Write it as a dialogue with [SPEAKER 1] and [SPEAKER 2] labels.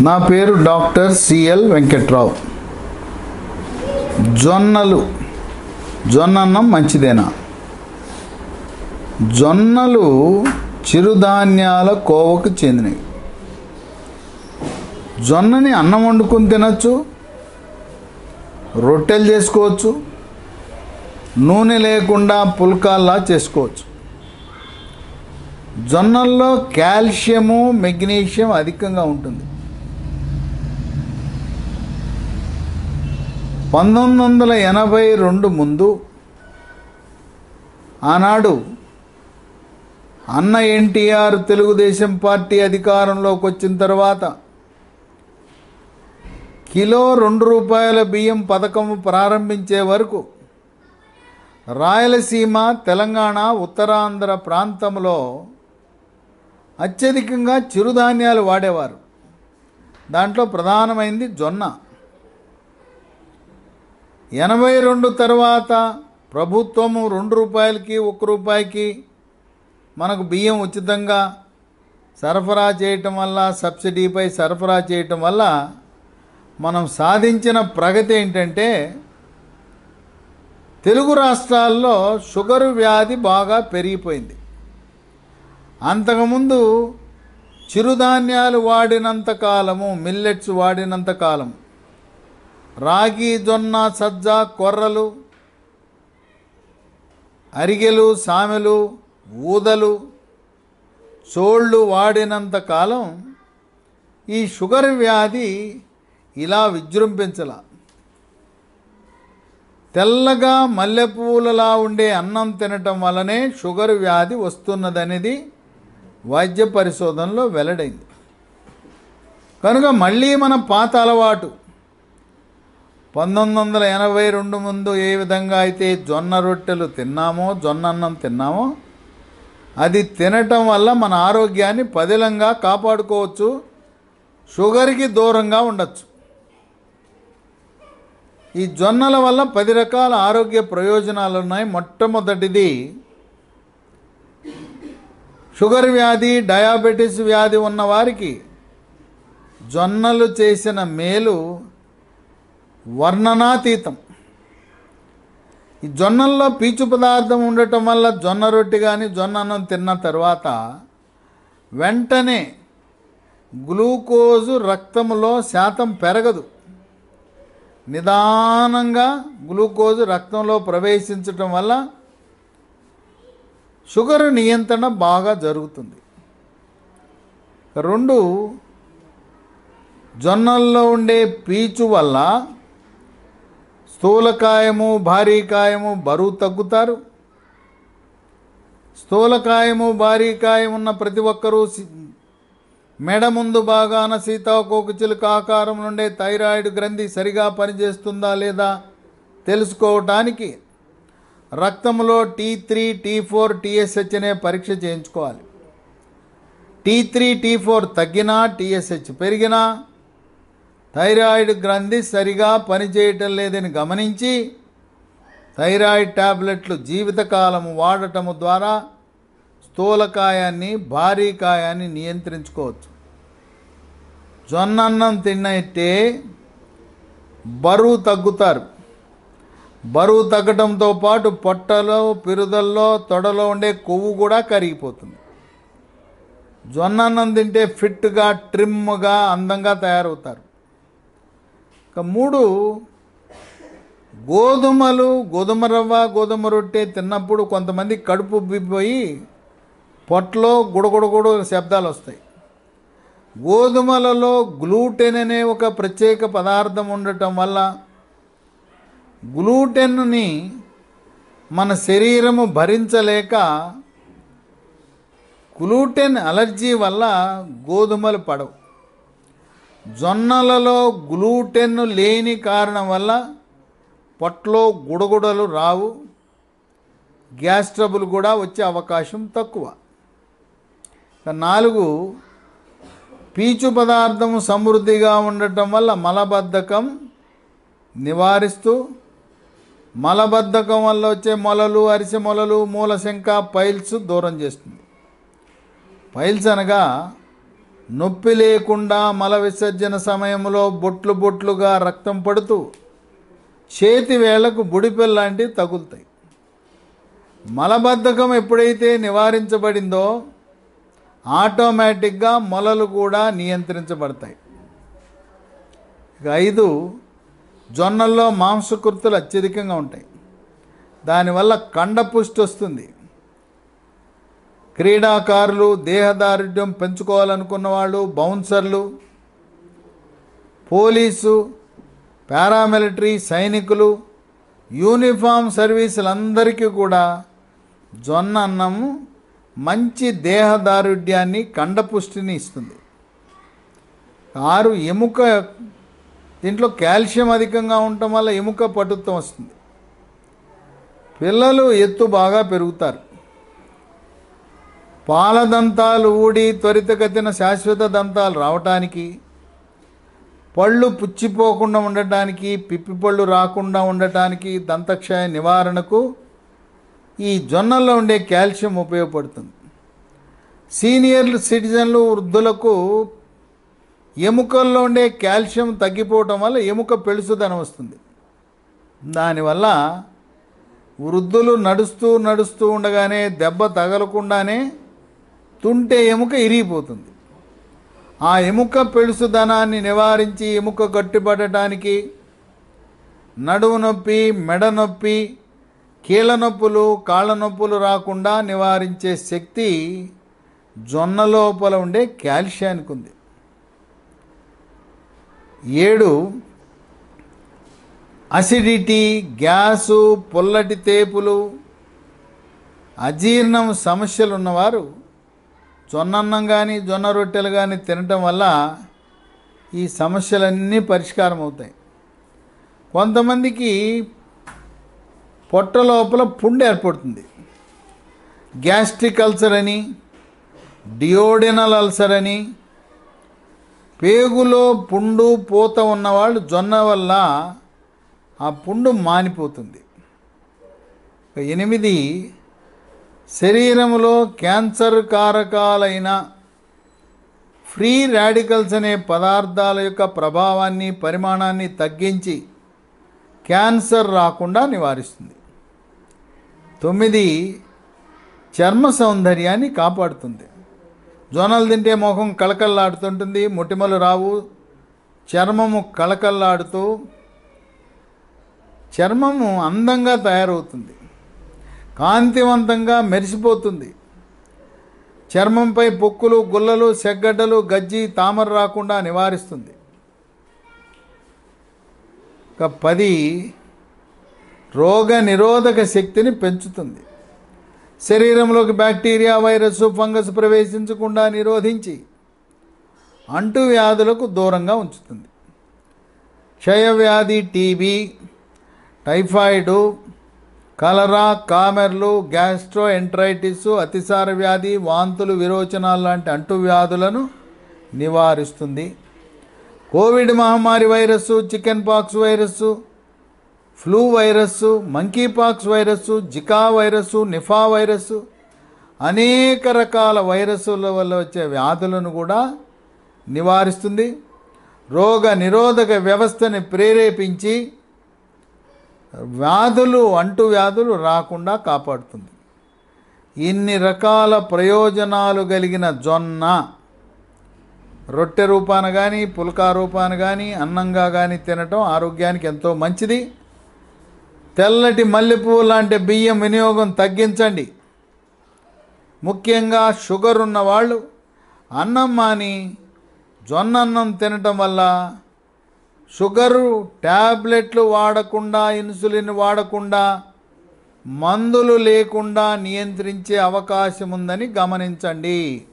[SPEAKER 1] నా పేరు doctor CL Venkatrao జొన్నలు జొన్నన్నం మంచిదేనా జొన్నలు చిరుధాన్యాల కోవకు చెందినవి జొన్నని అన్నం వండుకొని తినచ్చు రొట్టెలు చేసుకోవచ్చు నూనె లేకుండా పుల్కాల్లా చేసుకోవచ్చు జొన్నల్లో కాల్షియము మెగ్నీషియం అధికంగా ఉంటుంది పంతొమ్మిది వందల ఎనభై రెండు ముందు ఆనాడు అన్న ఎన్టీఆర్ తెలుగుదేశం పార్టీ అధికారంలోకి వచ్చిన తర్వాత కిలో రెండు రూపాయల బియ్యం పథకం ప్రారంభించే వరకు రాయలసీమ తెలంగాణ ఉత్తరాంధ్ర ప్రాంతంలో అత్యధికంగా చిరుధాన్యాలు వాడేవారు దాంట్లో ప్రధానమైంది జొన్న ఎనభై రెండు తర్వాత ప్రభుత్వము రెండు రూపాయలకి ఒక్క రూపాయికి మనకు బియ్యం ఉచితంగా సరఫరా చేయటం వల్ల సబ్సిడీపై సరఫరా చేయటం వల్ల మనం సాధించిన ప్రగతి ఏంటంటే తెలుగు రాష్ట్రాల్లో షుగరు వ్యాధి బాగా పెరిగిపోయింది అంతకుముందు చిరుధాన్యాలు వాడినంత కాలము మిల్లెట్స్ వాడినంత కాలం రాగి జొన్న సజ్జ కొర్రలు అరిగెలు సామెలు ఊదలు చోళ్ళు వాడినంత కాలం ఈ షుగర్ వ్యాధి ఇలా విజృంభించలా తెల్లగా మల్లెపూలలా ఉండే అన్నం తినటం వల్లనే షుగర్ వ్యాధి వస్తున్నదనేది వైద్య పరిశోధనలో వెల్లడైంది కనుక మళ్ళీ మన పాత అలవాటు పంతొమ్మిది వందల ఎనభై రెండు ముందు ఏ విధంగా అయితే జొన్న రొట్టెలు తిన్నామో జొన్న అన్నం తిన్నామో అది తినటం వల్ల మన ఆరోగ్యాన్ని పదిలంగా కాపాడుకోవచ్చు షుగర్కి దూరంగా ఉండొచ్చు ఈ జొన్నల వల్ల పది రకాల ఆరోగ్య ప్రయోజనాలు ఉన్నాయి మొట్టమొదటిది షుగర్ వ్యాధి డయాబెటీస్ వ్యాధి ఉన్న వారికి జొన్నలు చేసిన మేలు వర్ణనాతీతం ఈ జొన్నల్లో పీచు పదార్థం ఉండటం వల్ల జొన్న రొట్టె కానీ జొన్న అన్నం తిన్న తర్వాత వెంటనే గ్లూకోజు రక్తంలో శాతం పెరగదు నిదానంగా గ్లూకోజు రక్తంలో ప్రవేశించటం వల్ల షుగర్ నియంత్రణ బాగా జరుగుతుంది రెండు జొన్నల్లో ఉండే పీచు వల్ల స్థూలకాయము భారీకాయము బరువు తగ్గుతారు స్థూలకాయము భారీకాయం ఉన్న ప్రతి ఒక్కరూ సి- మెడ ముందు భాగాన సీతాకోక చిలుక ఆకారం నుండే థైరాయిడ్ గ్రంథి సరిగా పనిచేస్తుందా లేదా తెలుసుకోవటానికి రక్తంలో T three T four TSH అనే పరీక్ష చేయించుకోవాలి టీ త్రీ టీ ఫోర్ తగ్గినా టీఎస్హెచ్ పెరిగినా థైరాయిడ్ గ్రంథి సరిగా పనిచేయటం లేదని గమనించి థైరాయిడ్ టాబ్లెట్లు జీవితకాలం వాడటము ద్వారా స్థూలకాయాన్ని భారీ కాయాన్ని నియంత్రించుకోవచ్చు జొన్నన్నం తిన్నట్టే బరువు తగ్గుతారు బరువు తగ్గడంతో పాటు పొట్టలో పిరుదల్లో తొడలో ఉండే కొవ్వు కూడా కరిగిపోతుంది జొన్నన్నం తింటే ఫిట్గా ట్రిమ్గా అందంగా తయారవుతారు ఇక మూడు గోధుమలు గోధుమ రవ్వ గోధుమ రొట్టె తిన్నప్పుడు కొంతమంది కడుపు ఉబ్బిపోయి పొట్టలో గుడగుడగుడు శబ్దాలు వస్తాయి గోధుమలలో గ్లూటెన్ అనే ఒక ప్రత్యేక పదార్థం ఉండటం వల్ల గ్లూటెన్ని మన శరీరము భరించలేక గ్లూటెన్ అలర్జీ వల్ల గోధుమలు పడవు జొన్నలలో గ్లూటెన్ లేని కారణం వల్ల పొట్టలో గుడగుడలు రావు గ్యాస్ ట్రబుల్ కూడా వచ్చే అవకాశం తక్కువ ఇక నాలుగు పీచు పదార్థము సమృద్ధిగా ఉండటం వల్ల మలబద్ధకం నివారిస్తూ మలబద్ధకం వల్ల వచ్చే మొలలు అరిసె మొలలు మూలశంక పైల్స్ దూరం చేస్తుంది పైల్స్ అనగా నొప్పి లేకుండా మల విసర్జన సమయంలో బొట్లు బొట్లుగా రక్తం పడుతూ చేతి వేళ్లకు బుడిపెల్లాంటివి తగులుతాయి మలబద్ధకం ఎప్పుడైతే నివారించబడిందో ఆటోమేటిక్గా మొలలు కూడా నియంత్రించబడతాయి ఇక ఐదు జొన్నల్లో మాంసకృతులు అత్యధికంగా ఉంటాయి దానివల్ల కండపుష్టి వస్తుంది క్రీడాకారులు దేహదారుఢ్యం పెంచుకోవాలనుకున్న వాళ్ళు బౌన్సర్లు పోలీసు పారామిలిటరీ సైనికులు యూనిఫామ్ సర్వీసులందరికీ కూడా జొన్న అన్నము మంచి దేహదారుఢ్యాన్ని కండపుష్టిని ఇస్తుంది ఆరు ఎముక దీంట్లో కాల్షియం అధికంగా ఉండటం వల్ల ఎముక పటుత్వం వస్తుంది పిల్లలు ఎత్తు బాగా పెరుగుతారు పాల దంతాలు ఊడి త్వరితగతిన శాశ్వత దంతాలు రావటానికి పళ్ళు పుచ్చిపోకుండా ఉండటానికి పిప్పి పళ్ళు రాకుండా ఉండటానికి దంతక్షయ నివారణకు ఈ జొన్నల్లో ఉండే కాల్షియం ఉపయోగపడుతుంది సీనియర్ సిటిజన్లు వృద్ధులకు ఎముకల్లో ఉండే కాల్షియం తగ్గిపోవటం వల్ల ఎముక పెళుసుదనం వస్తుంది దానివల్ల వృద్ధులు నడుస్తూ నడుస్తూ ఉండగానే దెబ్బ తగలకుండానే తుంటే ఎముక ఇరిగిపోతుంది ఆ ఎముక పెళుసుదనాన్ని నివారించి ఎముక గట్టిపడటానికి నడుము నొప్పి మెడ నొప్పి కీళ్ళ నొప్పులు కాళ్ళ నొప్పులు రాకుండా నివారించే శక్తి జొన్న లోపల ఉండే కాల్షియానికి ఉంది ఏడు అసిడిటీ గ్యాసు పుల్లటి తేపులు అజీర్ణం సమస్యలు ఉన్నవారు జొన్నన్నం కానీ జొన్న రొట్టెలు కానీ తినటం వల్ల ఈ సమస్యలన్నీ పరిష్కారం అవుతాయి కొంతమందికి పొట్ట లోపల పుండు ఏర్పడుతుంది గ్యాస్ట్రిక్ అల్సర్ అని డియోడినల్ అల్సర్ అని పేగులో పుండు పూత ఉన్నవాళ్ళు జొన్న వల్ల ఆ పుండు మానిపోతుంది ఇక ఎనిమిది శరీరంలో క్యాన్సర్ కారకాలైన ఫ్రీ రాడికల్స్ అనే పదార్థాల యొక్క ప్రభావాన్ని పరిమాణాన్ని తగ్గించి క్యాన్సర్ రాకుండా నివారిస్తుంది తొమ్మిది చర్మ సౌందర్యాన్ని కాపాడుతుంది జొన్నలు తింటే ముఖం కళకళలాడుతుంటుంది మొటిమలు రావు చర్మము కళకళలాడుతూ చర్మము అందంగా తయారవుతుంది కాంతివంతంగా మెరిసిపోతుంది చర్మంపై పొక్కులు గుల్లలు సెగ్గడ్డలు గజ్జి తామర రాకుండా నివారిస్తుంది ఇక పది రోగ నిరోధక శక్తిని పెంచుతుంది శరీరంలోకి బ్యాక్టీరియా వైరస్ ఫంగస్ ప్రవేశించకుండా నిరోధించి అంటువ్యాధులకు దూరంగా ఉంచుతుంది క్షయవ్యాధి టీబీ టైఫాయిడ్ కలరా కామెర్లు గ్యాస్ట్రో ఎంట్రైటిస్ అతిసార వ్యాధి వాంతులు విరోచనాలు లాంటి అంటువ్యాధులను నివారిస్తుంది కోవిడ్ మహమ్మారి virus chicken pox virus flu virus monkey pox virus Zika virus Nipah virus అనేక రకాల వైరస్ల వల్ల వచ్చే వ్యాధులను కూడా నివారిస్తుంది రోగ నిరోధక వ్యవస్థని ప్రేరేపించి వ్యాధులు అంటు వ్యాధులు రాకుండా కాపాడుతుంది ఇన్ని రకాల ప్రయోజనాలు కలిగిన జొన్న రొట్టె రూపాన కానీ పుల్కా రూపాన కానీ అన్నంగా కానీ తినటం ఆరోగ్యానికి ఎంతో మంచిది తెల్లటి మల్లెపువ్వు లాంటి బియ్యం వినియోగం తగ్గించండి ముఖ్యంగా షుగర్ ఉన్న వాళ్ళు అన్నం మాని జొన్న అన్నం తినటం వల్ల షుగరు ట్యాబ్లెట్లు వాడకుండా ఇన్సులిన్ వాడకుండా మందులు లేకుండా నియంత్రించే అవకాశం ఉందని గమనించండి